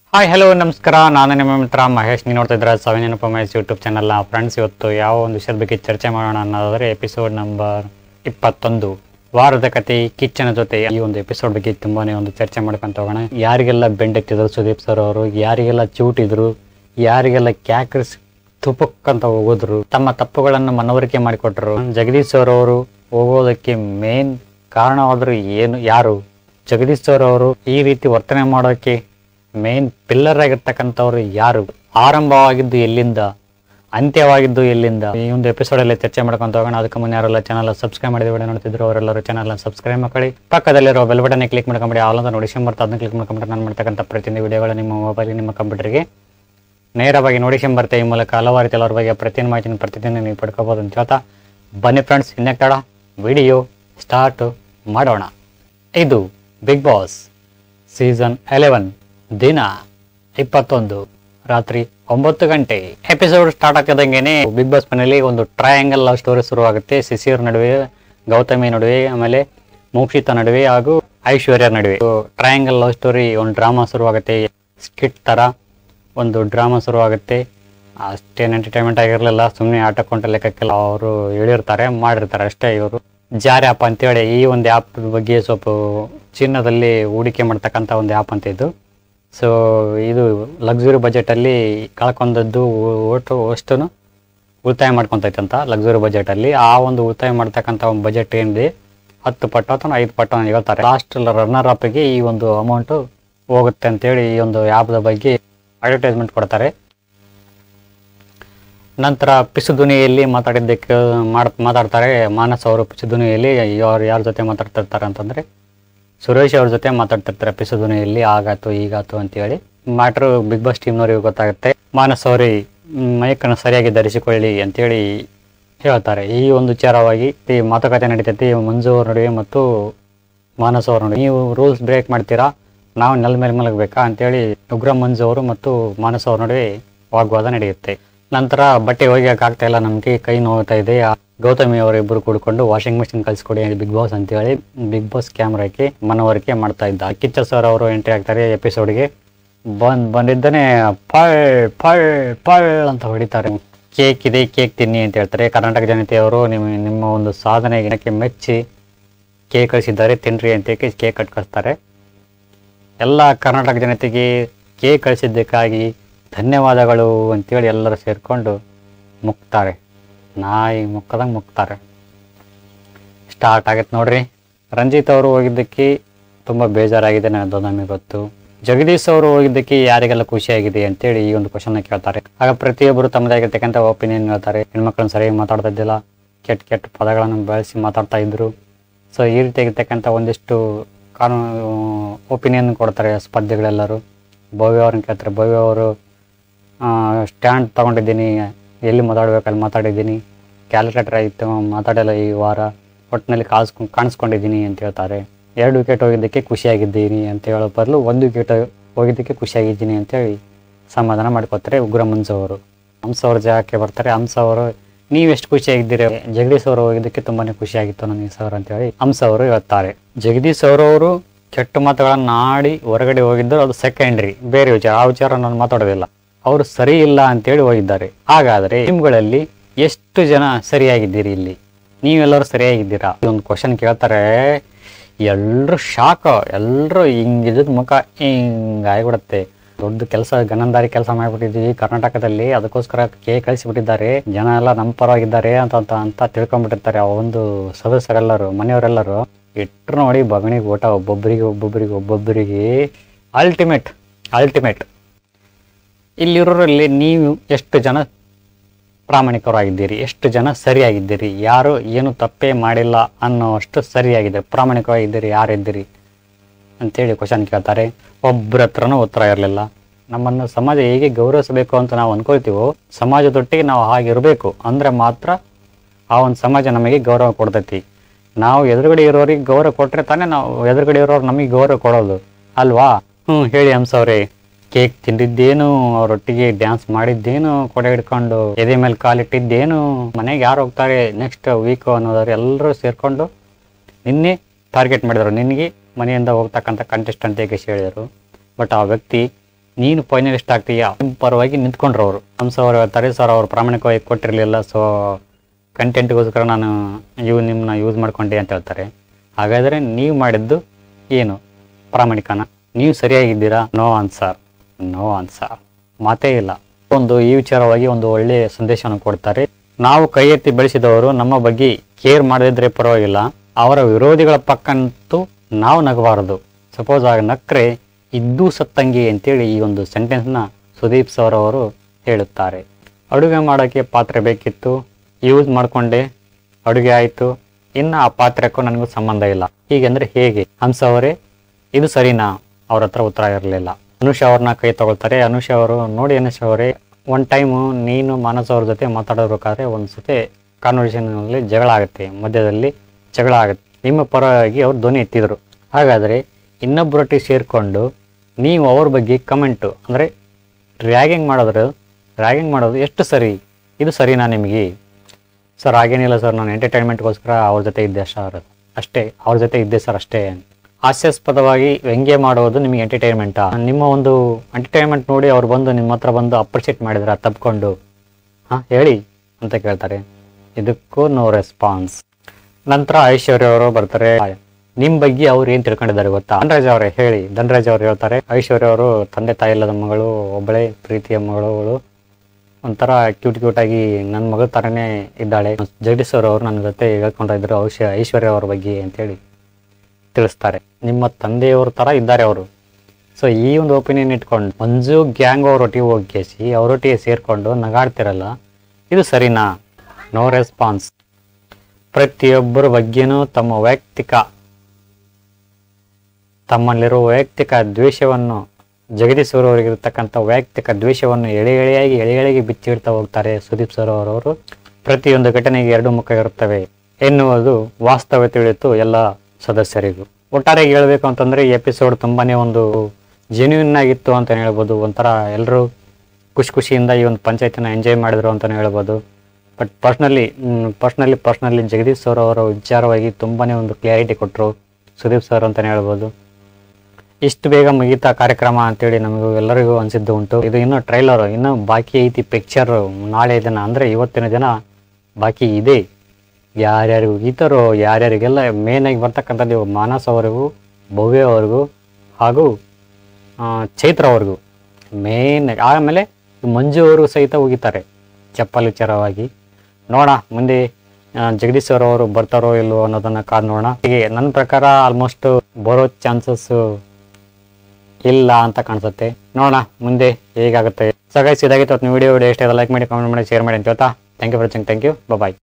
hi hello ನಮಸ್ಕಾರ ನಾನು ನಿಮ್ಮ ಮಿತ್ರ ಮಹೇಶ್ ನೀವು ನೋಡ್ತಾ ಇದ್ರೆ ಸೆವೆನ್ ನೆನಪ ಮಹೇಶ್ ಯೂಟ್ಯೂಬ್ ಚಾನಲ್ನ ಫ್ರೆಂಡ್ಸ್ ಇವತ್ತು ಯಾವ ಒಂದು ವಿಷಯದ ಬಗ್ಗೆ ಚರ್ಚೆ ಮಾಡೋಣ ಅನ್ನೋದಾದ್ರೆ ಎಪಿಸೋಡ್ ನಂಬರ್ ಇಪ್ಪತ್ತೊಂದು ವಾರದ ಕತೆ ಕಿಚ್ಚನ ಜೊತೆ ಈ ಒಂದು ಎಪಿಸೋಡ್ ಬಗ್ಗೆ ತುಂಬಾನೇ ಒಂದು ಚರ್ಚೆ ಮಾಡ್ಕೊಂತ ಹೋಗೋಣ ಯಾರಿಗೆಲ್ಲ ಬೆಂಡೆತ್ತಿದ್ರು ಸುದೀಪ್ ಸರ್ ಅವರು ಯಾರಿಗೆಲ್ಲ ಚೂಟಿದ್ರು ಯಾರಿಗೆಲ್ಲ ಕ್ಯಾಕ್ರಿಸ್ ತುಪಕ್ಕಂತ ಹೋಗಿದ್ರು ತಮ್ಮ ತಪ್ಪುಗಳನ್ನು ಮನವರಿಕೆ ಮಾಡಿಕೊಟ್ರು ಜಗದೀಶ್ ಸರ್ ಅವರು ಹೋಗೋದಕ್ಕೆ ಮೇನ್ ಕಾರಣವಾದ್ರು ಏನು ಯಾರು ಜಗದೀಶ್ ಸರ್ ಅವರು ಈ ರೀತಿ ವರ್ತನೆ ಮಾಡೋಕೆ ಮೇನ್ ಪಿಲ್ಲರ್ ಆಗಿರ್ತಕ್ಕಂಥವ್ರು ಯಾರು ಆರಂಭವಾಗಿದ್ದು ಎಲ್ಲಿಂದ ಅಂತ್ಯವಾಗಿದ್ದು ಎಲ್ಲಿಂದ ಈ ಒಂದು ಎಪಿಸೋಡ್ ಅಲ್ಲಿ ಚರ್ಚೆ ಮಾಡ್ಕೊಂತ ಹೋಗೋಣ ಅದಕ್ಕೆ ಮುನ್ನ ಯಾರೆಲ್ಲ ಚಾನಲ್ ಸಬ್ಸ್ಕ್ರೈಬ್ ಮಾಡಿದ ವಿಡಿಯೋ ನೋಡ್ತಿದ್ರು ಅವರೆಲ್ಲರೂ ಚಾನಲ್ ಸಬ್ಸ್ಕ್ರೈಬ್ ಮಾಡ್ಕೊಳ್ಳಿ ಪಕ್ಕದಲ್ಲಿರೋ ಬೆಲ್ ಬಟನ್ ಕ್ಲಿಕ್ ಮಾಡ್ಕೊಂಬಿಡಿ ಆಲ್ ಅಂತ ನೋಡಿ ಬರ್ತಾ ಅದನ್ನ ಕ್ಲಿಕ್ ಮಾಡ್ಕೊಂಡ್ರೆ ನಾನು ಮಾಡ್ತಕ್ಕಂಥ ಪ್ರತಿಯೊಂದು ವಿಡಿಯೋಗಳು ನಿಮ್ಮ ಮೊಬೈಲ್ ನಿಮ್ಮ ಕಂಪ್ಯೂಟರ್ಗೆ ನೇರವಾಗಿ ನೋಡಿಕೊಂಬರ್ತೆ ಈ ಮೂಲಕ ಹಲವಾರು ರೀತಿ ಹಲವಾರು ಬಗ್ಗೆ ಪ್ರತಿಯೊಂದು ಮಾಹಿತಿನ ಪ್ರತಿದಿನ ನೀವು ಪಡ್ಕೋಬೋದು ಅಂತ ಹೇಳ್ತಾ ಬನ್ನಿ ಫ್ರೆಂಡ್ಸ್ ಇನ್ನಕ್ಕೆ ತಡ ವಿಡಿಯೋ ಸ್ಟಾರ್ಟ್ ಮಾಡೋಣ ಇದು ಬಿಗ್ ಬಾಸ್ ಸೀಸನ್ ಎಲೆವೆನ್ ದಿನ ಇಪ್ಪತ್ತೊಂದು ರಾತ್ರಿ ಒಂಬತ್ತು ಗಂಟೆ ಎಪಿಸೋಡ್ ಸ್ಟಾರ್ಟ್ ಆಗ್ತಿದ್ದಂಗೆನೆ ಬಿಗ್ ಬಾಸ್ ಮನೆಯಲ್ಲಿ ಒಂದು ಟ್ರಯಾಂಗಲ್ ಲವ್ ಸ್ಟೋರಿ ಶುರುವಾಗುತ್ತೆ ಶಿಶಿರ್ ನಡುವೆ ಗೌತಮಿ ನಡುವೆ ಆಮೇಲೆ ಮೋಕ್ಷಿತ ನಡುವೆ ಹಾಗೂ ಐಶ್ವರ್ಯ ನಡುವೆ ಟ್ರಯಾಂಗಲ್ ಲವ್ ಸ್ಟೋರಿ ಒಂದು ಡ್ರಾಮಾ ಶುರುವಾಗುತ್ತೆ ಸ್ಕಿಟ್ ತರ ಒಂದು ಡ್ರಾಮಾ ಶುರುವಾಗುತ್ತೆ ಅಷ್ಟೇನು ಎಂಟರ್ಟೈನ್ಮೆಂಟ್ ಆಗಿರಲಿಲ್ಲ ಸುಮ್ಮನೆ ಆಟ ಕೊಂಟ ಲೆಕ್ಕಕ್ಕೆಲ್ಲ ಅವರು ಹೇಳಿರ್ತಾರೆ ಮಾಡಿರ್ತಾರೆ ಅಷ್ಟೇ ಇವರು ಜಾರಿ ಆ್ಯಪ್ ಅಂತೇಳಿ ಈ ಒಂದು ಆ್ಯಪ್ ಬಗ್ಗೆ ಸ್ವಲ್ಪ ಚೀನಾದಲ್ಲಿ ಹೂಡಿಕೆ ಮಾಡ್ತಕ್ಕಂಥ ಒಂದು ಆ್ಯಪ್ ಅಂತ ಇದು ಸೊ ಇದು ಲಕ್ಸುರಿ ಬಜೆಟಲ್ಲಿ ಕಳ್ಕೊಂಡದ್ದು ಒಟ್ಟು ಅಷ್ಟು ಉಳಿತಾಯ ಮಾಡ್ಕೊತೈತೆ ಅಂತ ಲಕ್ಸುರಿ ಬಜೆಟಲ್ಲಿ ಆ ಒಂದು ಉಳಿತಾಯ ಮಾಡ್ತಕ್ಕಂಥ ಒಂದು ಬಜೆಟ್ ಏನಿದೆ ಹತ್ತು ಪಟ್ಟು ಅಥವಾ ಐದು ಪಟ್ಟು ಅಂತ ಹೇಳ್ತಾರೆ ಲಾಸ್ಟ್ ರನ್ನರ್ ಅಪ್ಗೆ ಈ ಒಂದು ಅಮೌಂಟು ಹೋಗುತ್ತೆ ಅಂತೇಳಿ ಈ ಒಂದು ಆ್ಯಪ್ದ ಬಗ್ಗೆ ಅಡ್ವರ್ಟೈಸ್ಮೆಂಟ್ ಕೊಡ್ತಾರೆ ನಂತರ ಪಿಸು ಧ್ವನಿಯಲ್ಲಿ ಮಾತಾಡಿದ್ದಕ್ಕೆ ಮಾಡ್ ಮಾತಾಡ್ತಾರೆ ಮಾನಸ್ ಅವರು ಪಿಸು ಧ್ವನಿಯಲ್ಲಿ ಯಾರು ಯಾರ ಜೊತೆ ಮಾತಾಡ್ತಿರ್ತಾರೆ ಅಂತಂದರೆ ಸುರೇಶ್ ಅವ್ರ ಜೊತೆ ಮಾತಾಡ್ತಿರ್ತಾರೆ ಪಿಸು ಧ್ವನಿಯಲ್ಲಿ ಆಗಾತು ಈಗಾತು ಅಂತೇಳಿ ಮ್ಯಾಟ್ರು ಬಿಗ್ ಬಾಸ್ ಟೀಮ್ನವ್ರಿಗೆ ಗೊತ್ತಾಗುತ್ತೆ ಮಾನಸ್ ಅವರೇ ಮೈಕನ್ನು ಸರಿಯಾಗಿ ಧರಿಸಿಕೊಳ್ಳಿ ಅಂತೇಳಿ ಹೇಳ್ತಾರೆ ಈ ಒಂದು ವಿಚಾರವಾಗಿ ಈ ಮಾತುಕತೆ ನಡೀತೈತಿ ಮಂಜು ಅವ್ರ ನಡುವೆ ಮತ್ತು ಮಾನಸ್ ಅವ್ರ ನಡುವೆ ನೀವು ರೂಲ್ಸ್ ಬ್ರೇಕ್ ಮಾಡ್ತೀರಾ ನಾವು ನೆಲ ಮೇಲೆ ಮಲಗಬೇಕಾ ಅಂತೇಳಿ ಉಗ್ರ ಮಂಜು ಅವರು ಮತ್ತು ಮಾನಸ್ ಅವ್ರ ನಡುವೆ ವಾಗ್ವಾದ ನಡೆಯುತ್ತೆ ನಂತರ ಬಟ್ಟೆ ಒಗೆಯಕ್ಕೆ ಆಗ್ತಾ ಇಲ್ಲ ನಮಗೆ ಕೈ ನೋವ್ತಾ ಇದೆ ಆ ಗೌತಮಿ ಅವರಿಬ್ಬರು ಕೂಡ್ಕೊಂಡು ವಾಷಿಂಗ್ ಮಿಷಿನ್ ಕಳ್ಸಿಕೊಡಿ ಬಿಗ್ ಬಾಸ್ ಅಂತೇಳಿ ಬಿಗ್ ಬಾಸ್ ಕ್ಯಾಮ್ರಾಕ್ಕೆ ಮನವರಿಕೆ ಮಾಡ್ತಾ ಇದ್ದ ಕಿಚ್ಚ ಸರ್ ಅವರು ಎಂಟ್ರಿ ಆಗ್ತಾರೆ ಎಪಿಸೋಡ್ಗೆ ಬಂದ್ ಬಂದಿದ್ದಾನೆ ಫಳ್ ಫಳ್ ಫಳ್ ಅಂತ ಹೊಡಿತಾರೆ ಕೇಕ್ ಇದೆ ಕೇಕ್ ತಿನ್ನಿ ಅಂತ ಹೇಳ್ತಾರೆ ಕರ್ನಾಟಕ ಜನತೆಯವರು ನಿಮ್ಮ ನಿಮ್ಮ ಒಂದು ಸಾಧನೆಗೆ ಮೆಚ್ಚಿ ಕೇಕ್ ಕಳಿಸಿದ್ದಾರೆ ತಿನ್ರಿ ಅಂತ ಹೇಳಿ ಕೇಕ್ ಕಟ್ ಕಳಿಸ್ತಾರೆ ಎಲ್ಲ ಕರ್ನಾಟಕ ಜನತೆಗೆ ಕೇಕ್ ಕಳಿಸಿದ್ದಕ್ಕಾಗಿ ಧನ್ಯವಾದಗಳು ಅಂತೇಳಿ ಎಲ್ಲರೂ ಸೇರಿಕೊಂಡು ಮುಕ್ತಾರೆ ನಾಯಿ ಮುಕ್ಕದಂಗೆ ಮುಕ್ತಾರೆ ಸ್ಟಾರ್ಟ್ ಆಗೈತೆ ನೋಡ್ರಿ ರಂಜಿತ್ ಅವರು ಹೋಗಿದ್ದಕ್ಕೆ ತುಂಬ ಬೇಜಾರಾಗಿದೆ ನನಗೆ ನಮಗೆ ಗೊತ್ತು ಜಗದೀಶ್ ಅವರು ಹೋಗಿದ್ದಕ್ಕೆ ಯಾರಿಗೆಲ್ಲ ಖುಷಿಯಾಗಿದೆ ಅಂತೇಳಿ ಈ ಒಂದು ಕ್ವಶನ್ ಕೇಳ್ತಾರೆ ಆಗ ಪ್ರತಿಯೊಬ್ಬರು ತಮ್ಮದೇ ಆಗಿರ್ತಕ್ಕಂಥ ಒಪಿನಿಯನ್ ಹೇಳ್ತಾರೆ ಹೆಣ್ಮಕ್ಳನ್ನ ಸರಿಯಾಗಿ ಮಾತಾಡ್ತಾ ಇದ್ದಿಲ್ಲ ಕೆಟ್ಟ ಕೆಟ್ಟ ಪದಗಳನ್ನು ಬಳಸಿ ಮಾತಾಡ್ತಾ ಇದ್ರು ಸೊ ಈ ರೀತಿಯಾಗಿರ್ತಕ್ಕಂಥ ಒಂದಿಷ್ಟು ಕಾನೂನು ಒಪಿನಿಯನ್ ಕೊಡ್ತಾರೆ ಸ್ಪರ್ಧಿಗಳೆಲ್ಲರೂ ಭವ್ಯ ಅವ್ರನ್ನ ಕೇಳ್ತಾರೆ ಭವ್ಯ ಅವರು ಸ್ಟ್ಯಾಂಡ್ ತೊಗೊಂಡಿದ್ದೀನಿ ಎಲ್ಲಿ ಮಾತಾಡ್ಬೇಕು ಅಲ್ಲಿ ಮಾತಾಡಿದ್ದೀನಿ ಕ್ಯಾಲ್ಕುಲೇಟರ್ ಆಯಿತು ಮಾತಾಡಲ್ಲ ಈ ವಾರ ಒಟ್ಟಿನಲ್ಲಿ ಕಾಣಿಸ್ಕೊಂಡು ಕಾಣಿಸ್ಕೊಂಡಿದ್ದೀನಿ ಅಂತ ಹೇಳ್ತಾರೆ ಎರಡು ವಿಕೆಟ್ ಹೋಗಿದ್ದಕ್ಕೆ ಖುಷಿಯಾಗಿದ್ದೀನಿ ಅಂತ ಹೇಳೋ ಬದಲು ಒಂದು ವಿಕೆಟ್ ಹೋಗಿದ್ದಕ್ಕೆ ಖುಷಿಯಾಗಿದ್ದೀನಿ ಅಂತೇಳಿ ಸಮಾಧಾನ ಮಾಡ್ಕೋತಾರೆ ಉಗ್ರ ಮಂಜು ಅವರು ಹಂಸ ಅವ್ರ ಜಾಗಕ್ಕೆ ಬರ್ತಾರೆ ಹಂಸ ಅವರು ನೀವು ಎಷ್ಟು ಖುಷಿಯಾಗಿದ್ದೀರಿ ಜಗದೀಶ್ ಅವರು ಹೋಗಿದ್ದಕ್ಕೆ ತುಂಬಾನೇ ಖುಷಿಯಾಗಿತ್ತು ನನಗೆ ಸರ್ ಅಂತೇಳಿ ಹಂಸ ಅವರು ಹೇಳ್ತಾರೆ ಜಗದೀಶ್ ಅವರವರು ಕೆಟ್ಟ ಮಾತುಗಳನ್ನ ಆಡಿ ಹೊರಗಡೆ ಹೋಗಿದ್ದರು ಅದು ಸೆಕೆಂಡ್ರಿ ಬೇರೆ ವಿಚಾರ ಆ ವಿಚಾರ ನಾನು ಮಾತಾಡೋದಿಲ್ಲ ಅವರು ಸರಿ ಇಲ್ಲ ಅಂತೇಳಿ ಹೋಗಿದ್ದಾರೆ ಹಾಗಾದ್ರೆ ಟೀಮ್ಗಳಲ್ಲಿ ಎಷ್ಟು ಜನ ಸರಿಯಾಗಿದ್ದೀರಿ ಇಲ್ಲಿ ನೀವೆಲ್ಲರೂ ಸರಿಯಾಗಿದ್ದೀರಾ ಒಂದು ಕ್ವಶನ್ ಕೇಳ್ತಾರೆ ಎಲ್ರು ಶಾಕ್ ಎಲ್ರು ಹಿಂಗಿದ್ ಮುಖ ಹಿಂಗ್ ಆಗಿಬಿಡುತ್ತೆ ದೊಡ್ಡ ಕೆಲಸ ಗನಂದಾರಿ ಕೆಲಸ ಮಾಡ್ಬಿಟ್ಟಿದ್ವಿ ಕರ್ನಾಟಕದಲ್ಲಿ ಅದಕ್ಕೋಸ್ಕರ ಕೇ ಕಳಿಸಿಬಿಟ್ಟಿದ್ದಾರೆ ಜನ ಎಲ್ಲ ನಮ್ಮ ಪರವಾಗಿದ್ದಾರೆ ಅಂತ ಅಂತ ಅಂತ ತಿಳ್ಕೊಂಡ್ಬಿಟ್ಟಿರ್ತಾರೆ ಆ ಒಂದು ಸದಸ್ಯರೆಲ್ಲರೂ ಮನೆಯವರೆಲ್ಲರೂ ಇಟ್ರು ನೋಡಿ ಬಗಣಿಗೆ ಊಟ ಒಬ್ಬೊಬ್ಬರಿಗೆ ಒಬ್ಬೊಬ್ಬರಿಗೆ ಒಬ್ಬೊಬ್ಬರಿಗೆ ಅಲ್ಟಿಮೇಟ್ ಅಲ್ಟಿಮೇಟ್ ಇಲ್ಲಿರೋರಲ್ಲಿ ನೀವು ಎಷ್ಟು ಜನ ಪ್ರಾಮಾಣಿಕರಾಗಿದ್ದೀರಿ ಎಷ್ಟು ಜನ ಸರಿಯಾಗಿದ್ದೀರಿ ಯಾರು ಏನು ತಪ್ಪೇ ಮಾಡಿಲ್ಲ ಅನ್ನೋಷ್ಟು ಸರಿಯಾಗಿದೆ ಪ್ರಾಮಾಣಿಕವಾಗಿದ್ದೀರಿ ಯಾರಿದ್ದೀರಿ ಅಂತೇಳಿ ಕ್ವಶನ್ ಕೇಳ್ತಾರೆ ಒಬ್ಬರ ಹತ್ರನೂ ಉತ್ತರ ಇರಲಿಲ್ಲ ನಮ್ಮನ್ನು ಸಮಾಜ ಹೇಗೆ ಗೌರವಿಸಬೇಕು ಅಂತ ನಾವು ಅನ್ಕೊಳ್ತೀವೋ ಸಮಾಜದೊಟ್ಟಿಗೆ ನಾವು ಹಾಗಿರಬೇಕು ಅಂದರೆ ಮಾತ್ರ ಆ ಒಂದು ಸಮಾಜ ನಮಗೆ ಗೌರವ ಕೊಡ್ತೈತಿ ನಾವು ಎದುರುಗಡೆ ಇರೋರಿಗೆ ಗೌರವ ಕೊಟ್ಟರೆ ತಾನೇ ನಾವು ಎದುರುಗಡೆ ಇರೋರು ನಮಗೆ ಗೌರವ ಕೊಡೋದು ಅಲ್ವಾ ಹ್ಞೂ ಹೇಳಿ ಹಂಸ ಅವ್ರೆ ಕೇಕ್ ತಿಂದಿದ್ದೇನು ಅವರೊಟ್ಟಿಗೆ ಡ್ಯಾನ್ಸ್ ಮಾಡಿದ್ದೇನು ಕೊಡೆ ಹಿಡ್ಕೊಂಡು ಎದೆ ಮೇಲೆ ಕಾಲಿಟ್ಟಿದ್ದೇನು ಮನೆಗೆ ಯಾರು ಹೋಗ್ತಾರೆ ನೆಕ್ಸ್ಟ್ ವೀಕ್ ಅನ್ನೋದವ್ರು ಎಲ್ಲರೂ ಸೇರ್ಕೊಂಡು ನಿನ್ನೆ ಟಾರ್ಗೆಟ್ ಮಾಡಿದರು ನಿನಗೆ ಮನೆಯಿಂದ ಹೋಗ್ತಕ್ಕಂಥ ಕಂಟೆಸ್ಟೆಂಟ್ ಹೇಗೆ ಹೇಳಿದರು ಬಟ್ ಆ ವ್ಯಕ್ತಿ ನೀನು ಫೈನಲಿಸ್ಟ್ ಆಗ್ತೀಯಾ ನಿಮ್ ಪರವಾಗಿ ನಿಂತ್ಕೊಂಡ್ರು ಅವರು ಹಂಸ ಅವ್ರು ಹೇಳ್ತಾರೆ ಸರ್ ಅವ್ರು ಪ್ರಾಮಾಣಿಕವಾಗಿ ಕೊಟ್ಟಿರಲಿಲ್ಲ ಸೊ ಕಂಟೆಂಟ್ಗೋಸ್ಕರ ನಾನು ಇವು ನಿಮ್ಮನ್ನ ಯೂಸ್ ಮಾಡ್ಕೊಂಡೆ ಅಂತ ಹೇಳ್ತಾರೆ ಹಾಗಾದರೆ ನೀವು ಮಾಡಿದ್ದು ಏನು ಪ್ರಾಮಾಣಿಕನ ನೀವು ಸರಿಯಾಗಿದ್ದೀರಾ ನೋ ಆನ್ಸರ್ ನೋ ಆನ್ಸರ್ ಮಾತೇ ಇಲ್ಲ ಒಂದು ಈ ವಿಚಾರವಾಗಿ ಒಂದು ಒಳ್ಳೆಯ ಸಂದೇಶವನ್ನು ಕೊಡ್ತಾರೆ ನಾವು ಕೈ ಎತ್ತಿ ಬೆಳೆಸಿದವರು ನಮ್ಮ ಬಗ್ಗೆ ಕೇರ್ ಮಾಡದಿದ್ರೆ ಪರವಾಗಿಲ್ಲ ಅವರ ವಿರೋಧಿಗಳ ಪಕ್ಕಂತೂ ನಾವು ನಗಬಾರದು ಸಪೋಸ್ ಆಗ ನಕ್ರೆ ಇದ್ದೂ ಸತ್ತಂಗಿ ಅಂತೇಳಿ ಈ ಒಂದು ಸೆಂಟೆನ್ಸ್ನ ಸುದೀಪ್ ಸರ್ ಅವರು ಹೇಳುತ್ತಾರೆ ಅಡುಗೆ ಮಾಡೋಕ್ಕೆ ಪಾತ್ರೆ ಬೇಕಿತ್ತು ಯೂಸ್ ಮಾಡಿಕೊಂಡೆ ಅಡುಗೆ ಆಯಿತು ಇನ್ನು ಆ ಪಾತ್ರೆಕ್ಕೂ ನನಗೂ ಸಂಬಂಧ ಇಲ್ಲ ಹೀಗೆಂದ್ರೆ ಹೇಗೆ ಹಂಸ ಅವರೇ ಇದು ಸರಿನಾ ಅವ್ರ ಹತ್ರ ಉತ್ತರ ಇರಲಿಲ್ಲ ಅನುಷ ಅವ್ರನ್ನ ಕೈ ತಗೊಳ್ತಾರೆ ಅನುಷ ಅವರು ನೋಡಿ ಅನುಷ ಅವರೇ ಒನ್ ಟೈಮು ನೀನು ಮಾನಸ ಅವ್ರ ಜೊತೆ ಮಾತಾಡಬೇಕಾದ್ರೆ ಒಂದು ಸತಿ ಕಾನ್ವರ್ಸೇಷನಲ್ಲಿ ಜಗಳ ಆಗುತ್ತೆ ಮಧ್ಯದಲ್ಲಿ ಜಗಳ ಆಗುತ್ತೆ ನಿಮ್ಮ ಪರವಾಗಿ ಅವ್ರು ಧ್ವನಿ ಎತ್ತಿದ್ರು ಹಾಗಾದರೆ ಇನ್ನೊಬ್ಬರೊಟ್ಟಿಗೆ ಸೇರಿಕೊಂಡು ನೀವು ಅವ್ರ ಬಗ್ಗೆ ಕಮೆಂಟು ಅಂದರೆ ರ್ಯಾಗಿಂಗ್ ಮಾಡಿದ್ರೆ ರ್ಯಾಗಿಂಗ್ ಮಾಡೋದು ಎಷ್ಟು ಸರಿ ಇದು ಸರಿನಾ ನಿಮಗೆ ಸರ್ ಹಾಗೇನಿಲ್ಲ ಸರ್ ನಾನು ಎಂಟರ್ಟೈನ್ಮೆಂಟ್ಗೋಸ್ಕರ ಅವ್ರ ಜೊತೆ ಇದ್ದೆ ಸರ್ ಅಷ್ಟೇ ಅವ್ರ ಜೊತೆ ಇದ್ದೆ ಸರ್ ಅಷ್ಟೇ ಹಾಸ್ಯಾಸ್ಪದವಾಗಿ ವ್ಯಂಗ್ಯ ಮಾಡುವುದು ನಿಮಗೆ ಎಂಟರ್ಟೈನ್ಮೆಂಟಾ ನಿಮ್ಮ ಒಂದು ಎಂಟರ್ಟೈನ್ಮೆಂಟ್ ನೋಡಿ ಅವ್ರು ಬಂದು ನಿಮ್ಮ ಹತ್ರ ಬಂದು ಅಪ್ರಿಷಿಯೇಟ್ ಮಾಡಿದ್ರ ತಪ್ಕೊಂಡು ಹಾಂ ಹೇಳಿ ಅಂತ ಕೇಳ್ತಾರೆ ಇದಕ್ಕೂ ನೋ ರೆಸ್ಪಾನ್ಸ್ ನಂತರ ಐಶ್ವರ್ಯ ಅವರು ಬರ್ತಾರೆ ನಿಮ್ಮ ಬಗ್ಗೆ ಅವ್ರು ಏನು ತಿಳ್ಕೊಂಡಿದ್ದಾರೆ ಗೊತ್ತಾ ಧನರಾಜ್ ಅವರೇ ಹೇಳಿ ಧನರಾಜ್ ಅವರು ಹೇಳ್ತಾರೆ ಐಶ್ವರ್ಯ ಅವರು ತಂದೆ ತಾಯಿ ಇಲ್ಲದ ಮಗಳು ಒಬ್ಬಳೇ ಪ್ರೀತಿಯ ಮಗಳು ಒಂಥರ ಕ್ಯೂಟ್ ಕ್ಯೂಟ್ ಆಗಿ ನನ್ನ ಮಗಳ ಥರನೇ ಇದ್ದಾಳೆ ಜಗದೀಶ್ ಸರ್ ಅವರು ನನ್ನ ಜೊತೆ ಹೇಳ್ಕೊಂಡಿದ್ರು ಔಷ ಐಶ್ವರ್ಯ ಅವ್ರ ಬಗ್ಗೆ ಅಂತೇಳಿ ತಿಳಿಸ್ತಾರೆ ನಿಮ್ಮ ತಂದೆಯವ್ರ ಥರ ಇದ್ದಾರೆ ಅವರು ಸೊ ಈ ಒಂದು ಒಪಿನಿಯನ್ ಇಟ್ಕೊಂಡು ಮಂಜು ಗ್ಯಾಂಗ್ ಅವರೊಟ್ಟಿಗೆ ಹೋಗಿಸಿ ಅವರೊಟ್ಟಿಗೆ ಸೇರಿಕೊಂಡು ನಗಾಡ್ತಿರಲ್ಲ ಇದು ಸರಿನಾ ನೋ ರೆಸ್ಪಾನ್ಸ್ ಪ್ರತಿಯೊಬ್ಬರ ಬಗ್ಗೆನೂ ತಮ್ಮ ವೈಯಕ್ತಿಕ ತಮ್ಮಲ್ಲಿರುವ ವೈಯಕ್ತಿಕ ದ್ವೇಷವನ್ನು ಜಗದೀಶ್ ಸರ್ ಅವರಿಗಿರ್ತಕ್ಕಂಥ ವೈಯಕ್ತಿಕ ದ್ವೇಷವನ್ನು ಎಳೆ ಎಳೆಯಾಗಿ ಎಳೆ ಎಳೆಗೆ ಬಿಚ್ಚಿಡ್ತಾ ಹೋಗ್ತಾರೆ ಸುದೀಪ್ ಸರ್ ಅವರವರು ಪ್ರತಿಯೊಂದು ಘಟನೆಗೆ ಎರಡು ಮುಖ ಇರುತ್ತವೆ ಎನ್ನುವುದು ವಾಸ್ತವ ತಿಳಿಯಿತು ಎಲ್ಲ ಸದಸ್ಯರಿಗೂ ಒಟ್ಟಾರೆ ಹೇಳಬೇಕು ಅಂತಂದ್ರೆ ಈ ಎಪಿಸೋಡ್ ತುಂಬಾನೇ ಒಂದು ಜೆನ್ಯೂನ್ ಆಗಿತ್ತು ಅಂತ ಹೇಳ್ಬೋದು ಒಂಥರ ಎಲ್ಲರೂ ಖುಷಿ ಖುಷಿಯಿಂದ ಈ ಒಂದು ಪಂಚಾಯತಿನ ಎಂಜಾಯ್ ಮಾಡಿದ್ರು ಅಂತಲೇ ಹೇಳ್ಬೋದು but personally personally personally Jagadish sir ಅವರ ವಿಚಾರವಾಗಿ ತುಂಬಾನೇ ಒಂದು ಕ್ಲಾರಿಟಿ ಕೊಟ್ಟರು ಸುದೀಪ್ ಸರ್ ಅಂತಲೇ ಹೇಳ್ಬೋದು ಇಷ್ಟು ಬೇಗ ಮುಗೀತಾ ಕಾರ್ಯಕ್ರಮ ಅಂತೇಳಿ ನಮಗೂ ಎಲ್ಲರಿಗೂ ಅನಿಸಿದ್ದು ಉಂಟು ಇದು ಇನ್ನೂ ಟ್ರೈಲರ್ ಇನ್ನೂ ಬಾಕಿ ಐತಿ ಪಿಕ್ಚರ್ ನಾಳೆ ದಿನ ಅಂದರೆ ಇವತ್ತಿನ ದಿನ ಬಾಕಿ ಇದೆ ಯಾರ್ಯಾರಿಗೂ ಗೀತರು ಯಾರ್ಯಾರಿಗೆಲ್ಲ ಮೇನಾಗಿ ಬರ್ತಕ್ಕಂಥದ್ದು ಇವು ಮಾನಸ್ ಅವರಿಗೂ ಭವ್ಯ ಅವ್ರಿಗೂ ಹಾಗೂ ಆ, ಚೈತ್ರ ಅವ್ರಿಗೂ ಮೇನ್ ಆಮೇಲೆ ಮಂಜು ಅವರು ಸಹಿತ ಹೋಗಿದ್ದಾರೆ ಚಪ್ಪಲ್ ವಿಚಾರವಾಗಿ ನೋಡ ಮುಂದೆ ಆ, ಜಗದೀಶ್ ಸರ್ ಅವರು ಬರ್ತಾರೋ ಇಲ್ವೋ ಅನ್ನೋದನ್ನ ಕಾದ್ ನೋಡೋಣ ಹೀಗೆ ನನ್ನ ಪ್ರಕಾರ ಆಲ್ಮೋಸ್ಟ್ ಬರೋ ಚಾನ್ಸಸ್ ಇಲ್ಲ ಅಂತ ಕಾಣಿಸುತ್ತೆ ನೋಡೋಣ ಮುಂದೆ ಹೇಗಾಗುತ್ತೆ ಸೊ ಗೈಸ್ ಇದಾಗಿತ್ತು ವಿಡಿಯೋ ವಿಡಿಯೋ ಇಷ್ಟ ಲೈಕ್ ಮಾಡಿ ಕಾಮೆಂಟ್ ಮಾಡಿ ಶೇರ್ ಮಾಡಿ ಅಂತ ಹೇಳ್ತಾ thank you for watching thank you bye